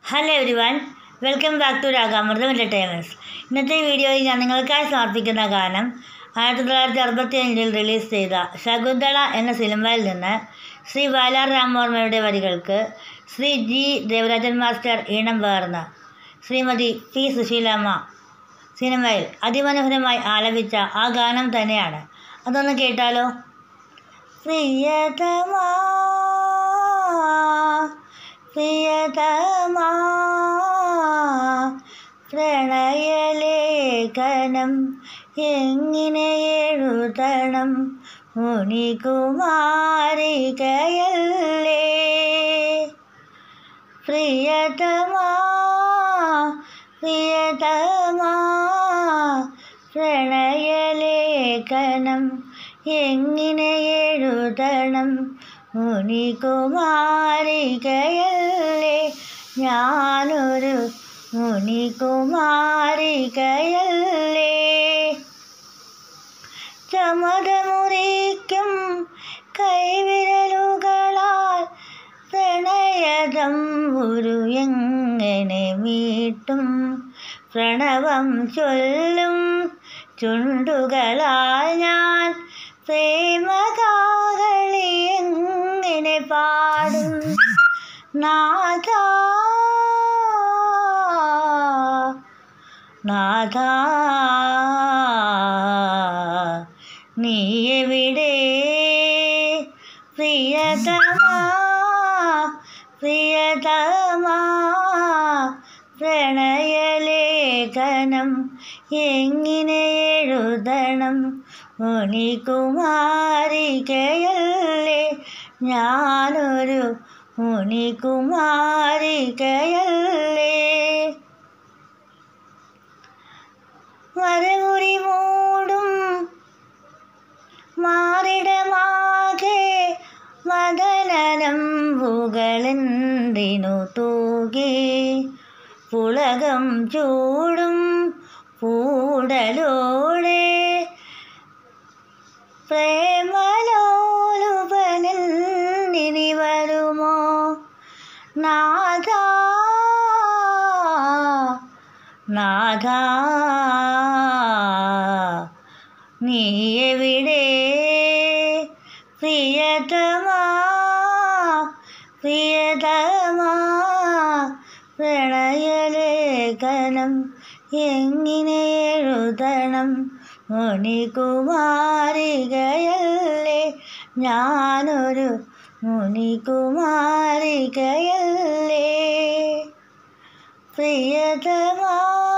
Hello everyone welcome back to Ragamritham entertainments ഇന്നത്തെ വീഡിയോയിൽ ഞാൻ നിങ്ങൾക്കായി സമർപ്പിക്കുന്ന ഗാനം ആയിരത്തി തൊള്ളായിരത്തി അറുപത്തി അഞ്ചിൽ റിലീസ് ചെയ്ത ശകുന്തള എന്ന സിനിമയിൽ നിന്ന് ശ്രീ വയലാർ രാമവർമ്മയുടെ വരികൾക്ക് ശ്രീ ജി ദേവരാജൻ മാസ്റ്റർ ഈണം പകർന്ന ശ്രീമതി പി സുശീലാമ്മ സിനിമയിൽ അതിമനോഹരമായി ആലപിച്ച ആ ഗാനം തന്നെയാണ് അതൊന്ന് കേട്ടാലോ പ്രിയതമാ പ്രിയതമാ പ്രണയലേഖനം എങ്ങനെ എഴുതണം മുനികുമാരികയല്ലേ പ്രിയതമാ പ്രിയതമാ പ്രണയലേഖനം എങ്ങനെ എഴുതണം മുനികുമാരികയല്ലേ ഞാനൊരു മുനികുമാരികയല്ലേ ചമതമുറിക്കും കൈവിരലുകളാൽ പ്രണയതം ഒരു എങ്ങനെ മീട്ടും പ്രണവം ചൊല്ലും ചുണ്ടുകളാൽ ഞാൻ പ്രേമകാകളി എങ്ങനെ പാടും നാഥ നാഥ നീ എവിടെ പ്രിയതമാ പ്രിയതമാ പ്രണയലേഖനം എങ്ങനെ എഴുതണം മുനികുമാരികയല്ലേ ഞാനൊരു മുനികുമാരികയല്ലേ മരമുറി മൂടും മാറിടമാകെ മദനനമ്പുകളെന്തിനു തൂകി പുളകം ചൂടും പൂടലോടെ പ്രേമലോലുപനിനി വരുമോ നാഥ നാഥ നീ എവിടെ പ്രിയതമാ പ്രിയതമാ പ്രണയലേഖനം എങ്ങനെ എഴുതണം മുനികുമാരികയല്ലേ ഞാനൊരു മുനികുമാരികയല്ലേ പ്രിയതമാ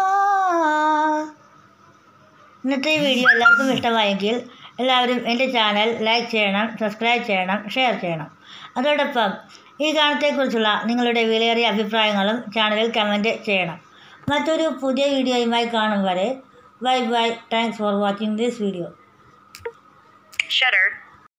ഇന്നത്തെ വീഡിയോ എല്ലാവർക്കും ഇഷ്ടമായെങ്കിൽ എല്ലാവരും എൻ്റെ ചാനൽ ലൈക്ക് ചെയ്യണം സബ്സ്ക്രൈബ് ചെയ്യണം ഷെയർ ചെയ്യണം അതോടൊപ്പം ഈ ഗാനത്തെക്കുറിച്ചുള്ള നിങ്ങളുടെ വിലയേറിയ അഭിപ്രായങ്ങളും ചാനലിൽ കമൻറ്റ് ചെയ്യണം മറ്റൊരു പുതിയ വീഡിയോയുമായി കാണും വരെ bye bye thanks for watching this video Shutter.